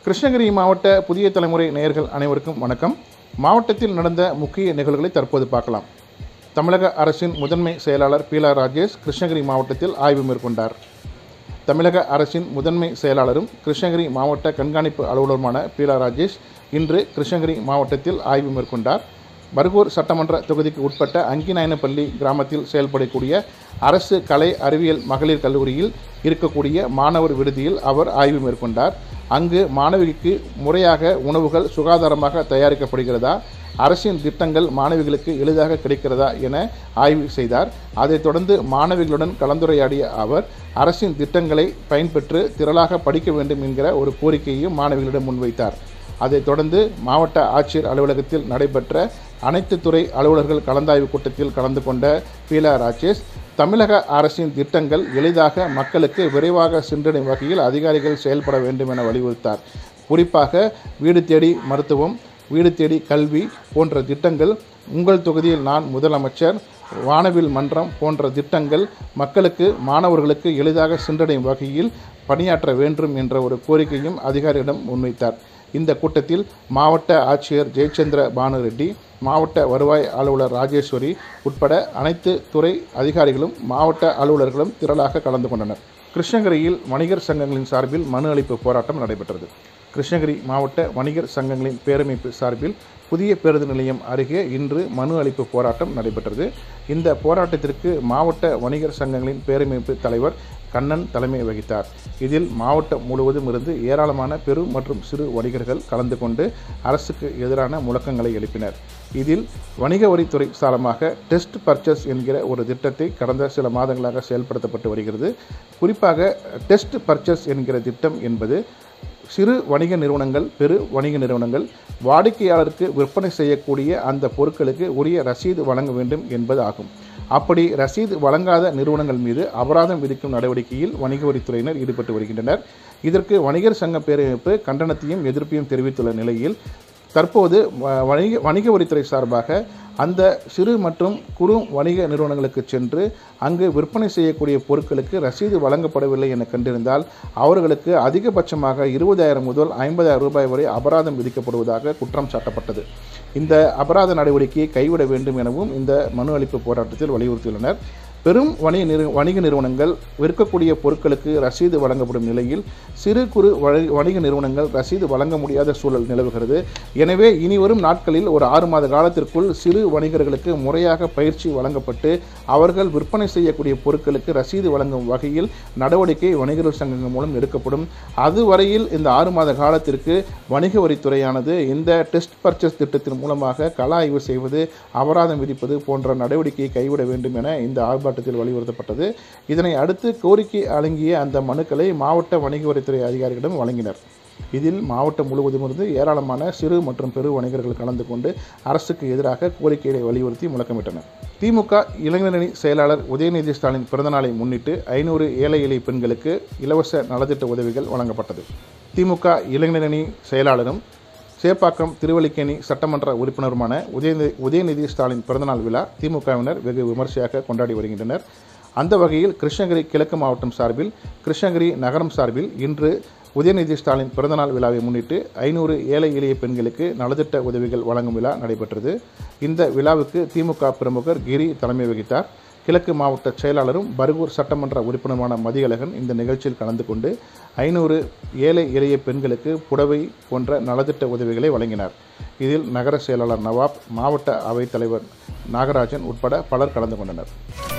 கிருஷ்ணகிரி மாவட்ட புதிய தலைமுறை நேயர்கள் அனைவருக்கும் வணக்கம் மாவட்டத்தில் நடந்த முக்கிய நிகழ்வுகளை தற்போது பார்க்கலாம் தமிழக அரசின் முதன்மை செயலாளர் பீலா ராஜேஷ் கிருஷ்ணகிரி மாவட்டத்தில் ஆய்வு மேற்கொண்டார் தமிழக அரசின் முதன்மை செயலாளரும் கிருஷ்ணகிரி மாவட்ட கண்காணிப்பு அலுவலருமான பீலா ராஜேஷ் இன்று கிருஷ்ணகிரி மாவட்டத்தில் ஆய்வு மேற்கொண்டார் பர்கூர் சட்டமன்ற தொகுதிக்கு உட்பட்ட அங்கிநாயனப்பள்ளி கிராமத்தில் செயல்படக்கூடிய அரசு கலை அறிவியல் மகளிர் கல்லூரியில் இருக்கக்கூடிய மாணவர் விடுதியில் அவர் ஆய்வு மேற்கொண்டார் அங்கு மாணவிக்கு முறையாக உணவுகள் சுகாதாரமாக தயாரிக்கப்படுகிறதா அரசின் திட்டங்கள் மாணவிகளுக்கு எளிதாக கிடைக்கிறதா என ஆய்வு செய்தார் அதைத் தொடர்ந்து மாணவிகளுடன் கலந்துரையாடிய அவர் அரசின் திட்டங்களை பயன்பெற்று திரளாக படிக்க வேண்டும் என்கிற ஒரு கோரிக்கையையும் மாணவிகளிடம் முன்வைத்தார் அதைத் தொடர்ந்து மாவட்ட ஆட்சியர் அலுவலகத்தில் நடைபெற்ற அனைத்து துறை அலுவலர்கள் கலந்தாய்வு கூட்டத்தில் கலந்து கொண்ட பீலா ராஜேஷ் தமிழக அரசின் திட்டங்கள் எளிதாக மக்களுக்கு விரைவாக சென்றடையும் வகையில் அதிகாரிகள் செயல்பட வேண்டும் என வலியுறுத்தார் குறிப்பாக வீடு தேடி மருத்துவம் வீடு தேடி கல்வி போன்ற திட்டங்கள் உங்கள் தொகுதியில் நான் முதலமைச்சர் வானவில் மன்றம் போன்ற திட்டங்கள் மக்களுக்கு மாணவர்களுக்கு எளிதாக சென்றடையும் வகையில் பணியாற்ற வேண்டும் என்ற ஒரு கோரிக்கையும் அதிகாரியிடம் முன்வைத்தார் இந்த கூட்டத்தில் மாவட்ட ஆட்சியர் ஜெயச்சந்திர பானுரெட்டி மாவட்ட வருவாய் அலுவலர் ராஜேஸ்வரி உட்பட அனைத்து துறை அதிகாரிகளும் மாவட்ட அலுவலர்களும் திரளாக கலந்து கொண்டனர் கிருஷ்ணகிரியில் வணிகர் சங்கங்களின் சார்பில் மனு அளிப்பு போராட்டம் நடைபெற்றது கிருஷ்ணகிரி மாவட்ட வணிகர் சங்கங்களின் பேரமைப்பு சார்பில் புதிய பேருந்து நிலையம் அருகே இன்று மனு அளிப்பு போராட்டம் நடைபெற்றது இந்த போராட்டத்திற்கு மாவட்ட வணிகர் சங்கங்களின் பேரமைப்பு தலைவர் கண்ணன் தலைமை வகித்தார் இதில் மாவட்டம் முழுவதும் இருந்து ஏராளமான பெரு மற்றும் சிறு வணிகர்கள் கலந்து கொண்டு அரசுக்கு எதிரான முழக்கங்களை எழுப்பினர் இதில் வணிக வரித்துறை சாரமாக டெஸ்ட் பர்ச்சேஸ் என்கிற ஒரு திட்டத்தை கடந்த சில மாதங்களாக செயல்படுத்தப்பட்டு வருகிறது குறிப்பாக டெஸ்ட் பர்ச்சேஸ் என்கிற திட்டம் என்பது சிறு வணிக நிறுவனங்கள் பெரு வணிக நிறுவனங்கள் வாடிக்கையாளருக்கு விற்பனை செய்யக்கூடிய அந்த பொருட்களுக்கு உரிய ரசீது வழங்க வேண்டும் என்பது ஆகும் அப்படி ரசீது வழங்காத நிறுவனங்கள் மீது அபராதம் விதிக்கும் நடவடிக்கையில் வணிக வரித்துறையினர் ஈடுபட்டு வருகின்றனர் இதற்கு வணிகர் சங்க பேரமைப்பு கண்டனத்தையும் எதிர்ப்பையும் தெரிவித்துள்ள நிலையில் தற்போது வணிக வணிக வரித்துறை சார்பாக அந்த சிறு மற்றும் குறு வணிக நிறுவனங்களுக்கு சென்று அங்கு விற்பனை செய்யக்கூடிய பொருட்களுக்கு ரசீது வழங்கப்படவில்லை என கண்டிருந்தால் அவர்களுக்கு அதிகபட்சமாக இருபதாயிரம் முதல் ஐம்பதாயிரம் ரூபாய் வரை அபராதம் விதிக்கப்படுவதாக குற்றம் சாட்டப்பட்டது இந்த அபராத நடவடிக்கையை கைவிட வேண்டும் எனவும் இந்த மனு அளிப்பு போராட்டத்தில் வலியுறுத்தியுள்ளனர் பெரும் வணிக நிறு வணிக நிறுவனங்கள் விற்கக்கூடிய பொருட்களுக்கு ரசீது வழங்கப்படும் நிலையில் சிறு குறு வணிக நிறுவனங்கள் ரசீது வழங்க முடியாத சூழல் நிலவுகிறது எனவே இனிவரும் நாட்களில் ஒரு ஆறு மாத காலத்திற்குள் சிறு வணிகர்களுக்கு முறையாக பயிற்சி வழங்கப்பட்டு அவர்கள் விற்பனை செய்யக்கூடிய பொருட்களுக்கு ரசீது வழங்கும் வகையில் நடவடிக்கை வணிகர்கள் சங்கங்கள் மூலம் எடுக்கப்படும் அதுவரையில் இந்த ஆறு மாத காலத்திற்கு வணிக வரித்துறையானது இந்த டெஸ்ட் பர்ச்சேஸ் திட்டத்தின் மூலமாக கள ஆய்வு செய்வது அபராதம் விதிப்பது போன்ற நடவடிக்கையை கைவிட வேண்டும் என இந்த ஆர்ப்பாட்டம் போராட்டத்தில் வலியுறுத்தப்பட்டது இதனை அடுத்து கோரிக்கை அடங்கிய அந்த மனுக்களை மாவட்ட வணிக வரித்துறை அதிகாரிகளிடம் வழங்கினர் இதில் மாவட்டம் முழுவதும் இருந்து ஏராளமான சிறு மற்றும் பெரு வணிகர்கள் கலந்து கொண்டு அரசுக்கு எதிராக கோரிக்கைகளை வலியுறுத்தி முழக்கமிட்டனர் திமுக இளைஞரணி செயலாளர் உதயநிதி ஸ்டாலின் பிறந்தநாளை முன்னிட்டு ஐநூறு ஏழை எளிய பெண்களுக்கு இலவச நலத்திட்ட உதவிகள் வழங்கப்பட்டது திமுக இளைஞரணி செயலாளரும் சேப்பாக்கம் திருவல்லிக்கேணி சட்டமன்ற உறுப்பினருமான உதயநிதி உதயநிதி ஸ்டாலின் பிறந்தநாள் விழா திமுகவினர் வெகு விமர்சையாக கொண்டாடி வருகின்றனர் அந்த வகையில் கிருஷ்ணகிரி கிழக்கு மாவட்டம் சார்பில் கிருஷ்ணகிரி நகரம் சார்பில் இன்று உதயநிதி ஸ்டாலின் பிறந்தநாள் விழாவை முன்னிட்டு ஐநூறு ஏழை எளிய பெண்களுக்கு நலத்திட்ட உதவிகள் வழங்கும் விழா நடைபெற்றது இந்த விழாவுக்கு திமுக பிரமுகர் கிரி தலைமை வகித்தார் கிழக்கு மாவட்ட செயலாளரும் பர்கூர் சட்டமன்ற உறுப்பினருமான மதியழகன் இந்த நிகழ்ச்சியில் கலந்து கொண்டு ஐநூறு ஏழை எளிய பெண்களுக்கு புடவை போன்ற நலத்திட்ட உதவிகளை வழங்கினார் இதில் நகர செயலாளர் நவாப் மாவட்ட அவைத் தலைவர் நாகராஜன் உட்பட பலர் கலந்து கொண்டனர்